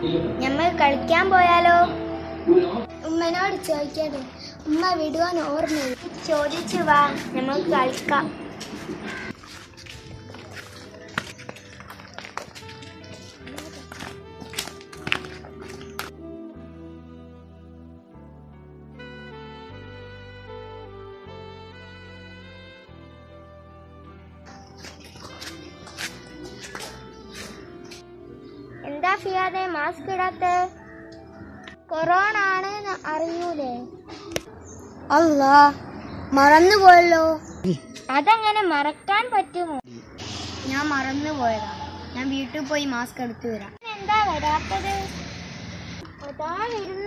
നമ്മൾ കളിക്കാൻ പോയാലോ ഉമ്മനോട് ചോദിക്കട്ടെ ഉമ്മ വിടുവാൻ ഓർമ്മയില്ല ചോദിച്ചു വാ നമുക്ക് കളിക്കാം എന്താ ഫിയാതെ മാസ്ക് ഇടാത്ത കൊറോണ ആണ് അറിയൂലേ അല്ല മറന്നുപോയല്ലോ അതങ്ങനെ മറക്കാൻ പറ്റുമോ ഞാൻ മറന്നുപോയതാ ഞാൻ വീട്ടിൽ പോയി മാസ്ക് എടുത്തു വരാം എന്താ വരാത്തത് അതാ വരുന്ന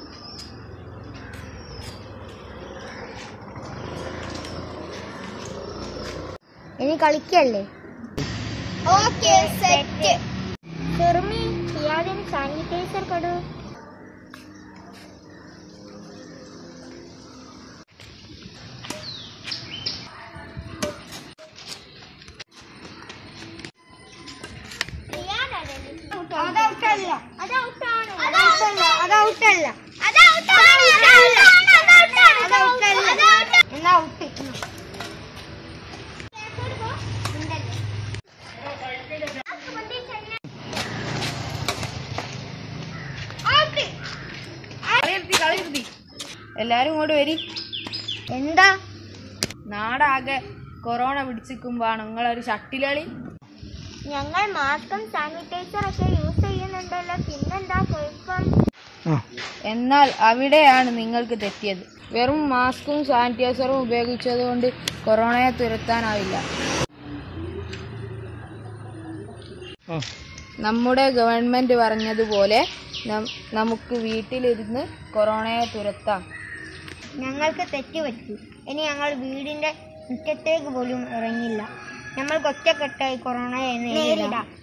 ഇനി കളിക്കല്ലേ ഓക്കെ സെറ്റ് ചെറുമി ഫിയാദിന് സാനിറ്റൈസർ കൊടു അതൗട്ടല്ല അതൗട്ടാണ് അതൗട്ടല്ല അതൗട്ടല്ല അതൗട്ടല്ല എന്നാ ഔട്ട് എല്ലാരും ഇങ്ങോട്ട് വരി എന്താ നാടാകെ കൊറോണ പിടിച്ചിരിക്കുമ്പോഴാണ് നിങ്ങളൊരു ഷട്ടിലളി ഞങ്ങൾ മാസ്കും സാനിറ്റൈസർ ഒക്കെ യൂസ് ചെയ്യുന്നുണ്ടല്ലോ പിന്നെന്താ കുഴപ്പം എന്നാൽ അവിടെയാണ് നിങ്ങൾക്ക് തെറ്റിയത് വെറും മാസ്കും സാനിറ്റൈസറും ഉപയോഗിച്ചതുകൊണ്ട് കൊറോണയെ തുരത്താനാവില്ല നമ്മുടെ ഗവൺമെന്റ് പറഞ്ഞതുപോലെ നം- നമുക്ക് വീട്ടിലിരുന്ന് കൊറോണയെ തുരത്താം ഞങ്ങൾക്ക് തെറ്റ് പറ്റി ഇനി ഞങ്ങൾ വീടിന്റെ മുറ്റത്തേക്ക് പോലും ഇറങ്ങില്ല ഞങ്ങൾക്ക് ഒറ്റക്കെട്ടായി കൊറോണയെ നേരിടാം